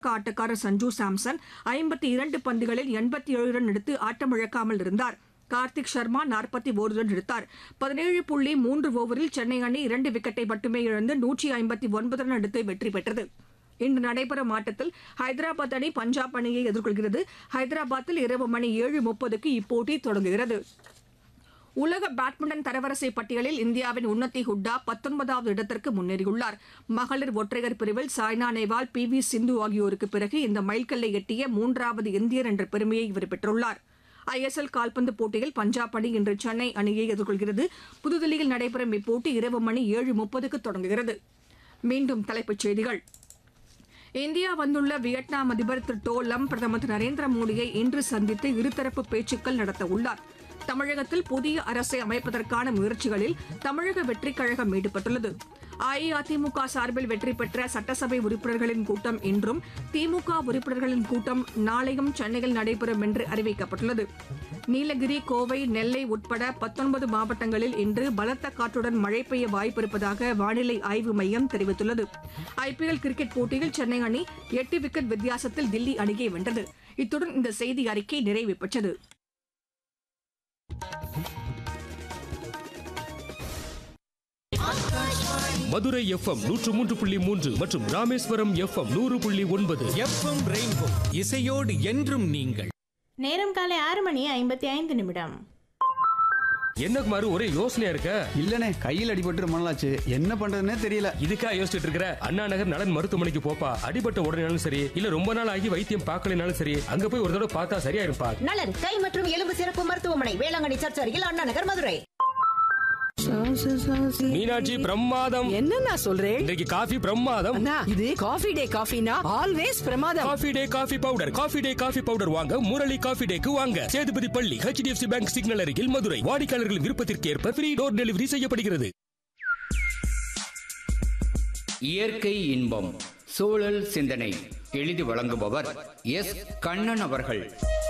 ஆட்டக்காரர் சஞ்சு சாம்சன் ஐம்பத்தி இரண்டு பந்துகளில் எண்பத்தி ஏழு ரன் எடுத்து ஆட்டமிழக்காமல் இருந்தார் கார்த்திக் சர்மா நாற்பத்தி ஒரு ரன் எடுத்தார் பதினேழு புள்ளி மூன்று ஓவரில் சென்னை அணி இரண்டு விக்கெட்டை மட்டுமே இழந்து நூற்றி ஐம்பத்தி ஒன்பது ரன் எடுத்து வெற்றி பெற்றது இன்று நடைபெறும் ஆட்டத்தில் ஹைதராபாத் அணி பஞ்சாப் அணியை எதிர்கொள்கிறது ஹைதராபாத்தில் இரவு மணி ஏழு முப்பதுக்கு இப்போட்டி தொடங்குகிறது உலக பேட்மிண்டன் தரவரிசை பட்டியலில் இந்தியாவின் உன்னதி ஹுட்டா பத்தொன்பதாவது இடத்திற்கு முன்னேறியுள்ளார் மகளிர் ஒற்றையர் பிரிவில் சாய்னா நேவால் பி வி சிந்து ஆகியோருக்கு பிறகு இந்த மைல்கல்லை எட்டிய மூன்றாவது இந்தியர் என்ற பெருமையை இவர் பெற்றுள்ளார் ஐஎஸ்எல் கால்பந்து போட்டியில் பஞ்சாப் அணி இன்று சென்னை அணியை எதிர்கொள்கிறது புதுதில்லியில் நடைபெறும் இப்போட்டி இரவு மணி ஏழு முப்பதுக்கு தொடங்குகிறது மீண்டும் தலைப்புச் செய்திகள் இந்தியா வந்துள்ள வியட்நாம் அதிபர் திரு டோ லம் பிரதமர் திரு நரேந்திர மோடியை இன்று சந்தித்து இருதரப்பு பேச்சுக்கள் நடத்த உள்ளார் தமிழகத்தில் புதிய அரசை அமைப்பதற்கான முயற்சிகளில் தமிழக வெற்றிக் கழகம் ஈடுபட்டுள்ளது அஇஅதிமுக சார்பில் வெற்றி பெற்ற சட்டசபை உறுப்பினர்களின் கூட்டம் இன்றும் திமுக உறுப்பினர்களின் கூட்டம் நாளையும் சென்னையில் நடைபெறும் என்று அறிவிக்கப்பட்டுள்ளது நீலகிரி கோவை நெல்லை உட்பட பத்தொன்பது மாவட்டங்களில் இன்று பலத்த காற்றுடன் மழை பெய்ய வாய்ப்பிருப்பதாக வானிலை ஆய்வு மையம் தெரிவித்துள்ளது ஐபிஎல் கிரிக்கெட் போட்டியில் சென்னை அணி எட்டு விக்கெட் வித்தியாசத்தில் தில்லி அணியை வென்றது இத்துடன் இந்த செய்தி அறிக்கை நிறைவு பெற்றது மதுரை எஃப்எம் நூற்று மூன்று புள்ளி மூன்று மற்றும் ராமேஸ்வரம் எஃப்எம் நூறு புள்ளி ஒன்பது எஃப்எம் ரெயின்போ இசையோடு என்றும் நீங்கள் நேரம் காலை ஆறு மணி ஐம்பத்தி ஐந்து நிமிடம் என்ன குமாரு ஒரே யோசனையா இருக்க இல்லனே கையில் அடிபட்டு ரொம்ப நாளாச்சு என்ன பண்றதுன்னே தெரியல இதுக்கா யோசிச்சுட்டு இருக்கிற அண்ணா நகர் நலன் மருத்துவமனைக்கு போப்பா அடிபட்ட உடனேனாலும் சரி இல்ல ரொம்ப நாள் ஆகி வைத்தியம் பார்க்கலனாலும் சரி அங்க போய் ஒரு தடவை பார்த்தா சரியா இருப்பா நலன் கை மற்றும் எலும்பு சிறப்பு மருத்துவமனை வேளாங்கண்ணி சர்ச் அருகில் அண்ணா நகர் மதுரை மீனாட்சி பிரமாதம் என்னண்ணா சொல்றேன் இன்றைக்கு காஃபி பிரமாதம் அண்ணா இது காஃபி டே காஃபினா ஆல்வேஸ் பிரமாதம் coffee day coffee powder coffee day coffee powder வாங்க முரளி காஃபி டேக்கு வாங்க சேதுபதி பள்ளி ஹெச்டிஎஃப்சி பேங்க் சிக்னல் அருகில் மதுரை வாடிக்கையாளர்களின் விருப்பத்திற்கு ஏற்ப ஃப்ரீ டோர் டெலிவரி செய்யப்படுகிறது இயற்கை இன்பம் சூழல் சிந்தனை எழுதி வழங்குபவர் எஸ் கண்ணன் அவர்கள்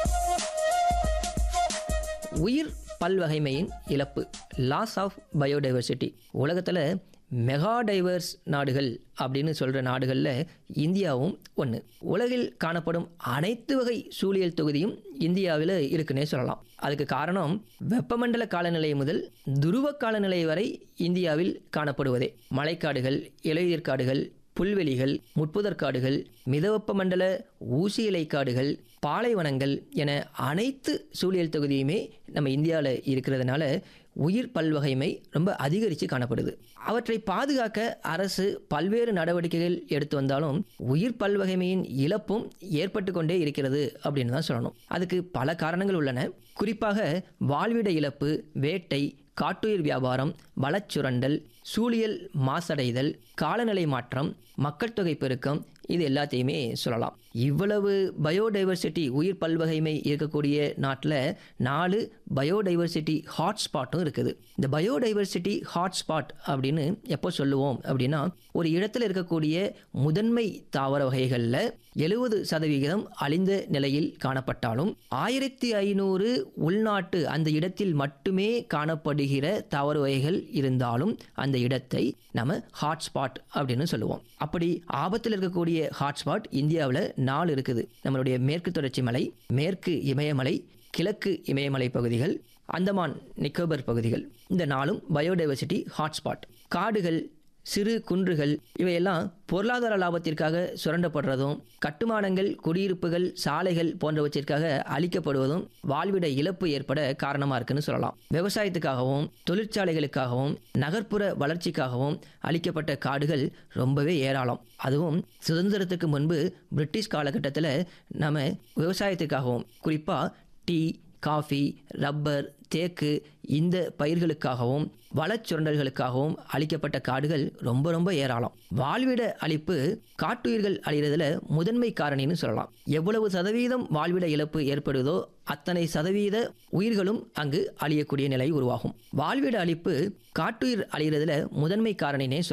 உயிர் பல்வகைமையின் இழப்பு லாஸ் ஆஃப் பயோடைவர்சிட்டி உலகத்தில் மெகா டைவர்ஸ் நாடுகள் அப்படின்னு சொல்கிற நாடுகளில் இந்தியாவும் ஒன்று உலகில் காணப்படும் அனைத்து வகை சூழியல் தொகுதியும் இந்தியாவில் இருக்குன்னே சொல்லலாம் அதுக்கு காரணம் வெப்பமண்டல காலநிலை முதல் துருவ காலநிலை வரை இந்தியாவில் காணப்படுவதே மழைக்காடுகள் இலையுதிர் காடுகள் புல்வெளிகள் முட்புதர் காடுகள் மிதவெப்ப மண்டல ஊசி இலை காடுகள் பாலைவனங்கள் என அனைத்து சூழியல் தொகுதியுமே நம்ம இந்தியாவில் இருக்கிறதுனால உயிர் பல்வகைமை ரொம்ப அதிகரித்து காணப்படுது அவற்றை பாதுகாக்க அரசு பல்வேறு நடவடிக்கைகள் எடுத்து வந்தாலும் உயிர் பல்வகைமையின் இழப்பும் ஏற்பட்டு கொண்டே இருக்கிறது அப்படின்னு தான் சொல்லணும் அதுக்கு பல காரணங்கள் உள்ளன குறிப்பாக வாழ்விட இழப்பு வேட்டை காட்டுயிர் வியாபாரம் வளச்சுரண்டல் சூழியல் மாசடைதல் காலநிலை மாற்றம் மக்கள் தொகை பெருக்கம் இது எல்லாத்தையுமே சொல்லலாம் இவ்வளவு பயோடைவர்சிட்டி உயிர் பல்வகைமை இருக்கக்கூடிய நாட்டில் நாலு பயோடைவர்சிட்டி ஹாட்ஸ்பாட்டும் இருக்குது இந்த பயோடைவர்சிட்டி ஹாட்ஸ்பாட் அப்படின்னு எப்போ சொல்லுவோம் அப்படின்னா ஒரு இடத்துல இருக்கக்கூடிய முதன்மை தாவர வகைகளில் எழுபது சதவிகிதம் அழிந்த நிலையில் காணப்பட்டாலும் ஆயிரத்தி ஐநூறு உள்நாட்டு அந்த இடத்தில் மட்டுமே காணப்படுகிற தாவர வகைகள் இருந்தாலும் அந்த இடத்தை நம்ம ஹாட்ஸ்பாட் அப்படின்னு சொல்லுவோம் அப்படி ஆபத்தில் இருக்கக்கூடிய ஹாட்ஸ்பாட் இந்தியாவில் நாலு இருக்குது நம்மளுடைய மேற்கு தொடர்ச்சி மலை மேற்கு இமயமலை கிழக்கு இமயமலை பகுதிகள் அந்தமான் நிக்கோபர் பகுதிகள் இந்த நாளும் பயோடைவர்சிட்டி ஹாட்ஸ்பாட் காடுகள் சிறு குன்றுகள் இவையெல்லாம் பொருளாதார லாபத்திற்காக சுரண்டப்படுறதும் கட்டுமானங்கள் குடியிருப்புகள் சாலைகள் போன்றவற்றிற்காக அழிக்கப்படுவதும் வாழ்விட இழப்பு ஏற்பட காரணமாக இருக்குன்னு சொல்லலாம் விவசாயத்துக்காகவும் தொழிற்சாலைகளுக்காகவும் நகர்ப்புற வளர்ச்சிக்காகவும் அளிக்கப்பட்ட காடுகள் ரொம்பவே ஏராளம் அதுவும் சுதந்திரத்துக்கு முன்பு பிரிட்டிஷ் காலகட்டத்தில் நம்ம விவசாயத்துக்காகவும் குறிப்பாக டீ காஃபி ரப்பர் தேக்கு இந்த பயிர்களுக்காகவும் வளச்சுரண்டல்களுக்காகவும் அளிக்கப்பட்ட காடுகள் ரொம்ப ரொம்ப ஏராளம் வாழ்விட அழிப்பு காட்டுயிர்கள் அழிகிறதுல முதன்மை காரணின்னு சொல்லலாம் எவ்வளவு சதவீதம் வாழ்விட இழப்பு ஏற்படுதோ அத்தனை சதவீத உயிர்களும் அங்கு அழியக்கூடிய நிலை உருவாகும் வாழ்விட அழிப்பு காட்டுயிர் அழிகிறதுல முதன்மை காரணினே சொல்லலாம்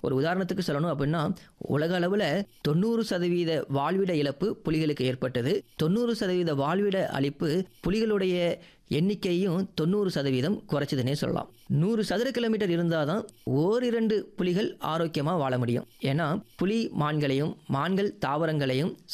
ஒரு உதாரணத்துக்கு சொல்லணும் அப்படின்னா உலக அளவில் தொண்ணூறு சதவீத வாழ்விட இழப்பு புலிகளுக்கு ஏற்பட்டது தொண்ணூறு சதவீத வாழ்விட அழிப்பு புலிகளுடைய எண்ணிக்கையும் தொண்ணூறு சதவீதம் குறைச்சதுன்னே சொல்லலாம் நூறு சதுர கிலோமீட்டர் இருந்தால் தான் ஓரிரண்டு புலிகள் ஆரோக்கியமாக வாழ முடியும் ஏன்னா புலி மான்களையும் மான்கள் தாவரங்களையும்